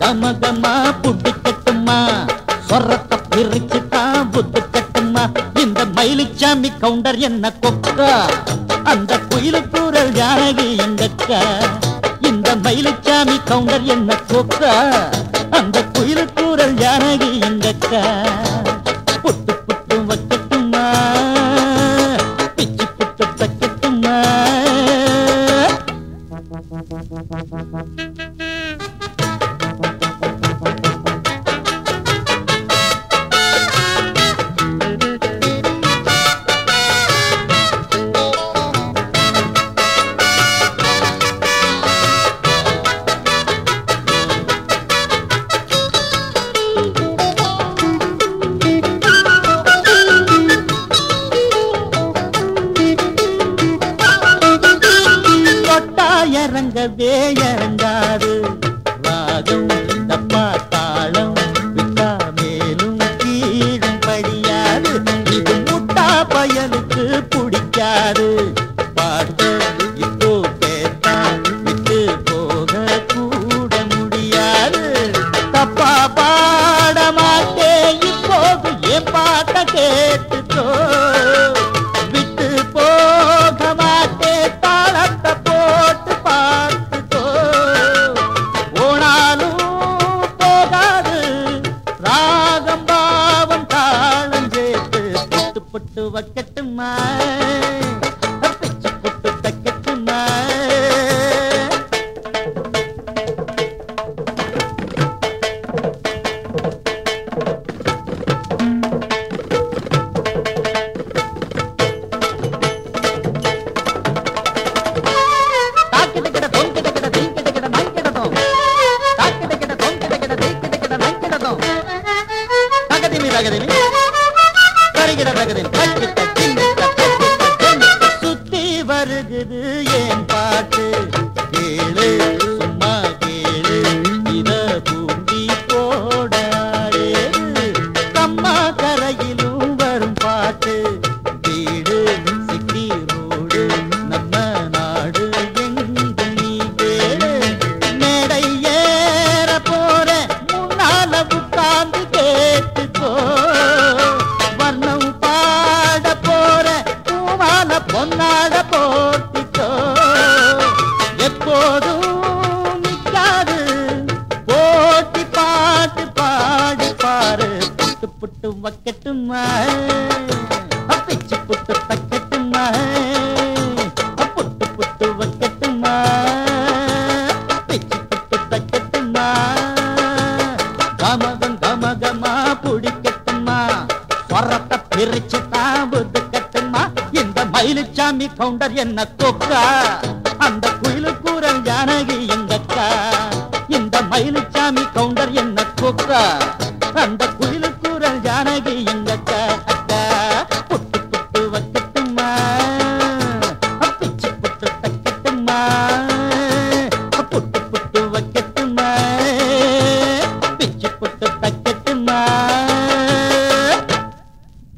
கம கமா புடிக்கட்டுமா சொரத்த பிரிச்சு தான் புத்து கட்டுமா இந்த மயிலுச்சாமி கவுண்டர் என்ன கொக்கா அந்த குயிலு கூறல் ஜானகி எங்கக்கா இந்த மயிலுச்சாமி கவுண்டர் என்ன கொக்கா அந்த குயிலு கூறல் ஜானகி எங்கக்கா புட்டு புட்டு வைக்கட்டுமா பிச்சு புட்டு தைக்கட்டுமா தொட்டா இறங்கவே இறங்காது ராகம் தப்பா தாளம் விட்டா மேலும் கீழும் படியாது இது முட்டா பயலுக்கு பிடிக்காது பாட்டு இப்போ கேட்டா விட்டு போக கூட முடியாது தப்பா பாட மாட்டேன் இப்போது என் பாட்ட கேட்டுக்கோ விட்டு போக மாட்டே தாளத்தை போட்டு பார்த்துக்கோ ஓனாலும் போகாது ராகம் பாவம் தாளம் சேர்த்து புட்டு புட்டு வைக்கட்டுமா பிச்சு புட்டு தைக்கட்டுமா தாக்கிட்ட கிட்ட தொங்கிட்ட கிட்ட தீக்கிட்ட கிட்ட நங்கிட்ட தோம் தாக்கிட்ட கிட்ட தொங்கிட்ட கிட்ட தீக்கிட்ட கிட்ட நங்கிட்ட தோம் தகதிமி தகதிமி கரிகிட தகதிமி தக்கிட்ட திங்கிட்ட தக்கிட்ட திங்கிட்ட சுத்தி வருகுது ஏன் பாட்டு கேளு சும்மா கேளு இத பூண்டி போடாடே கம்மா கரையிலும் வரும் பாட்டு வீடு சிட்டி ரோடு நம்ம நாடு எங்கு நீ கேளு மேடை ஏற போற முன்னால உட்கார்ந்து கேட்டுக்கோ வர்ணம் பாட போற பூவால பொன்னாட போட்டிக்கோ எப்போதும் நிக்காது போட்டி பாட்டு பாடி பாரு புட்டு புட்டு வைக்கட்டுமா பிச்சு புட்டு தைக்கட்டுமா புட்டு புட்டு வைக்கட்டுமா பிச்சு புட்டு தைக்கட்டுமா கமகம் கமகமா பிடிக்கட்டுமா சொரத்தை பிரிச்சு தாம்புது கட்டுமா இந்த மயிலுச்சாமி கவுண்டர் என்ன கொக்கா அந்த குயிலு கூறல் ஜானகி எங்கக்கா இந்த மயிலுச்சாமி கவுண்டர் என்ன கொக்கா அந்த குயிலு கூறல் ஜானகி எங்க